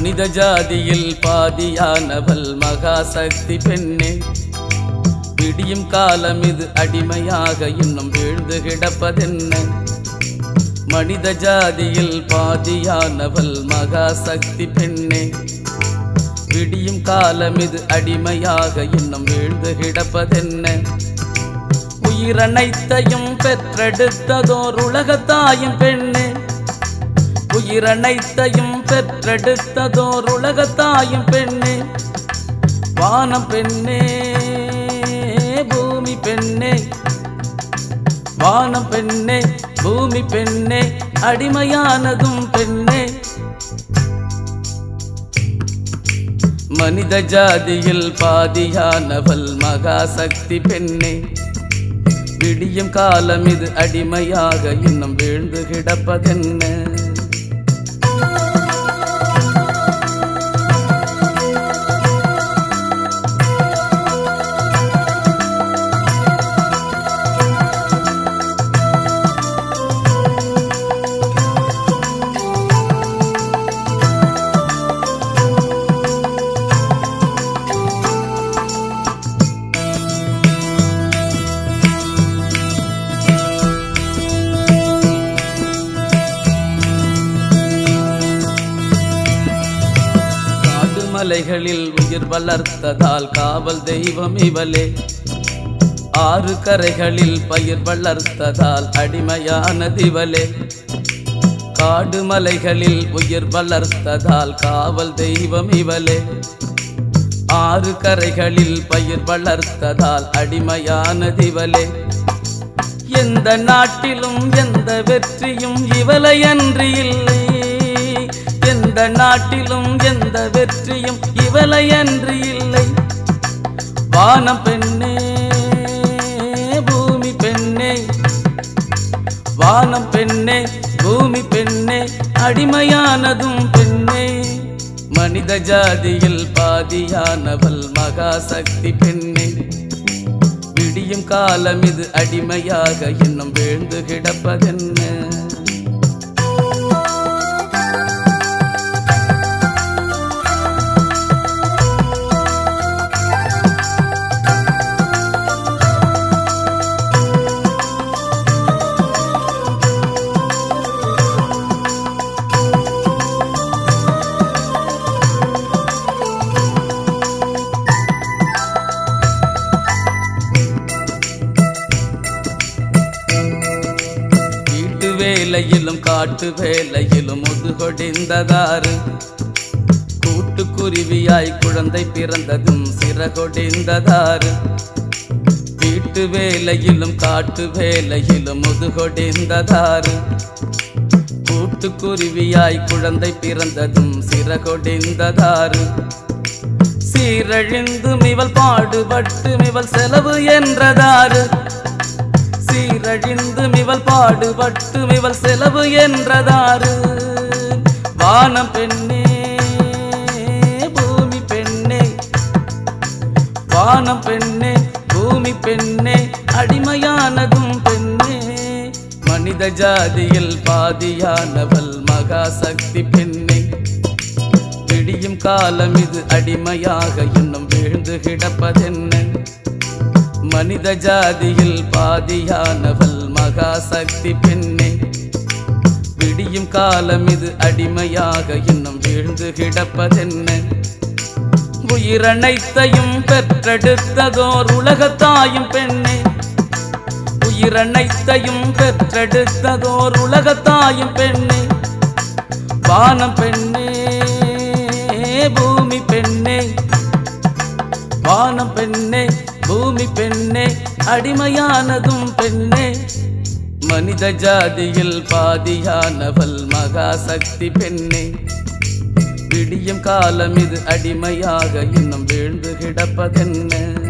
மனித ஜாதியில் பாதியானவள் மகாசக்தி பெண்ணே விடியும் காலம் இது அடிமையாக இன்னும் வீழ்ந்து கிடப்பதென்ன மனித ஜாதியில் பாதியானவள் மகாசக்தி பெண்ணே விடியும் காலம் இது அடிமையாக இன்னும் வீழ்ந்து கிடப்பதென்ன உயிரனைத்தையும் பெற்றெடுத்ததோர் உலகத்தாயும் பெண்ணே உயிரனைத்தையும் பெற்றெடுத்ததோர் உலகத்தாயும் பெண்ணே வானம் பெண்ணே பூமி பெண்ணே வானம் பெண்ணே பூமி பெண்ணே அடிமையானதும் பெண்ணே மனித ஜாதியில் பாதியானவள் மகாசக்தி பெண்ணே விடியும் காலம் இது அடிமையாக இன்னும் வீழ்ந்து கிடப்பதென்ன காடு மலைகளில் உயிர் வளர்த்ததால் காவல் தெய்வம் இவளே ஆறு கரைகளில் பயிர் வளர்த்ததால் அடிமையானதிவளே காடு மலைகளில் உயிர் வளர்த்ததால் காவல் தெய்வம் இவளே ஆறு கரைகளில் பயிர் வளர்த்ததால் அடிமையானதிவளே எந்த நாட்டிலும் எந்த வெற்றியும் இவளையன்றி இல்லை எந்த நாட்டிலும் எந்த வெற்றியும் இவளையன்றி இல்லை வானம் பெண்ணே பூமி பெண்ணே வானம் பெண்ணே பூமி பெண்ணே அடிமையானதும் பெண்ணே மனித ஜாதியில் பாதியானவள் மகாசக்தி பெண்ணே விடியும் காலம் இது அடிமையாக இன்னும் வீழ்ந்து கிடப்பதென்ன வீட்டு வேலையிலும் காட்டு வேலையிலும் முதுகொடிந்ததாறு கூட்டுக்குருவியாய் குழந்தை பிறந்ததும் சிறகொடிந்ததாறு வீட்டு வேலையிலும் காட்டு வேலையிலும் முதுகொடிந்ததாறு கூட்டுக்குருவியாய் குழந்தை பிறந்ததும் சிறகொடிந்ததாறு சீரழிந்தும் இவள் பாடுபட்டு இவள் செலவு என்றதாறு சீரழிந்தும் இவள் பாடுபட்டு இவள் செலவு என்றதாறு வானம் பெண்ணே பூமி பெண்ணே வானம் பெண்ணே பூமி பெண்ணே அடிமையானதும் பெண்ணே மனித ஜாதியில் பாதியானவள் மகாசக்தி பெண்ணே விடியும் காலம் இது அடிமையாக இன்னும் வீழ்ந்து கிடப்பதென்ன மனித ஜாதியில் பாதியானவள் மகாசக்தி பெண்ணே விடியும் காலம் இது அடிமையாக இன்னும் வீழ்ந்து கிடப்பதென்ன உயிரனைத்தையும் பெற்றெடுத்ததோர் உலகத்தாயும் பெண்ணே உயிரனைத்தையும் பெற்றெடுத்ததோர் உலகத்தாயும் பெண்ணே வானம் பெண்ணே பூமி பெண்ணே வானம் பெண்ணே பூமி பெண்ணே அடிமையானதும் பெண்ணே மனித ஜாதியில் பாதியானவள் மகாசக்தி பெண்ணே விடியும் காலம் இது அடிமையாக இன்னும் வீழ்ந்து கிடப்பதென்ன